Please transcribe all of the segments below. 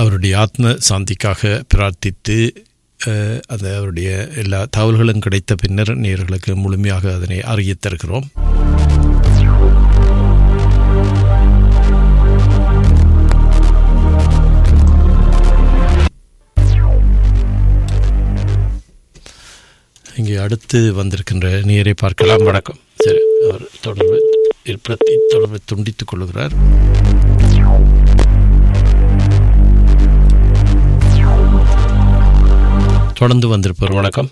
அவருடைய ஆத்ம சாந்திக்காக பிரார்த்தித்து அஹ், அந்த அவருடைய எல்லா தகவல்களும் கிடைத்த பின்னர் நேயர்களுக்கு முழுமையாக அதனை அறியத் தருகிறோம் இங்கே அடுத்து வந்திருக்கின்ற நேரை பார்க்கலாம் வணக்கம் சரி அவர் தொடர்பு இருப்பத்தை தொடர்பு துண்டித்துக் கொள்கிறார் தொடர்ந்து வந்திருப்பார் வணக்கம்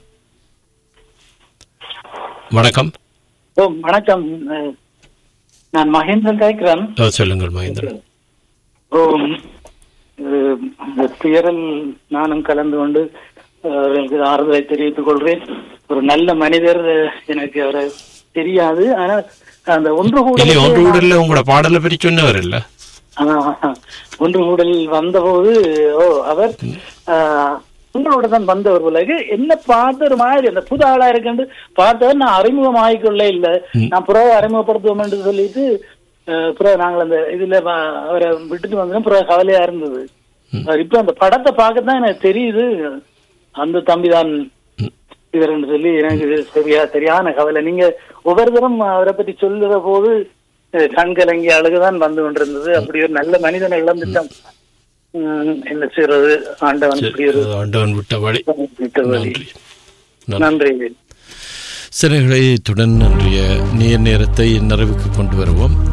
வணக்கம் ஓ வணக்கம் அஹ், நான் மகேந்திரன் கேட்கிறேன் ஓ, சொல்லுங்கள் மகேந்திரன் ஓ அஹ், இந்த துயரில் நானும் கலந்து கொண்டு அஹ், அவர்களுக்கு ஆறுதலை தெரிவித்துக் கொள்கிறேன் ஒரு நல்ல மனிதர் அஹ், எனக்கு அவரை தெரியாது ஆனா அந்த ஒன்று இல்லை ஒன்று கூட கூடல உங்களோட பாடலை பற்றி சொன்னவர் இல்ல ஒன்று கூடலில் வந்தபோது ஓ அவர் ஆஹ், உங்களோட தான் வந்தவர் உலகு என்ன பார்த்த ஒரு மாதிரி அந்த புது ஆளா இருக்குன்னு பார்த்தவர் நான் அறிமுகம் ஆகிக்கொள்ள இல்ல நான் புறவை அறிமுகப்படுத்துவோம் என்று சொல்லிட்டு ஆஹ், பிறகு நாங்கள் அந்த இதுல வ- அவரை விட்டுட்டு வந்தோம் பிறகு கவலையா இருந்தது அவர் இப்ப அந்த படத்தை பார்க்கத்தான் எனக்கு தெரியுது அந்த தம்பிதான் இவர்னு சொல்லி எனக்கு இது சரியா சரியான கவலை நீங்க ஒவ்வொரு தரம் அவரை பத்தி சொல்லுற போது அஹ், கண்கலங்கி அழுகுதான் வந்து கொண்டிருந்தது அப்படி ஒரு நல்ல மனிதனை இழந்துட்டோம் உம், என்ன செய்யறது ஆண்டவன் இப்படி ஒரு ஆண்டவன் விட்ட வழி விட்ட வழி. நன்றி நன்றி சிறைகளை இத்துடன் அன்றைய நேர் நேரத்தை நிறைவுக்கு கொண்டு வருவோம்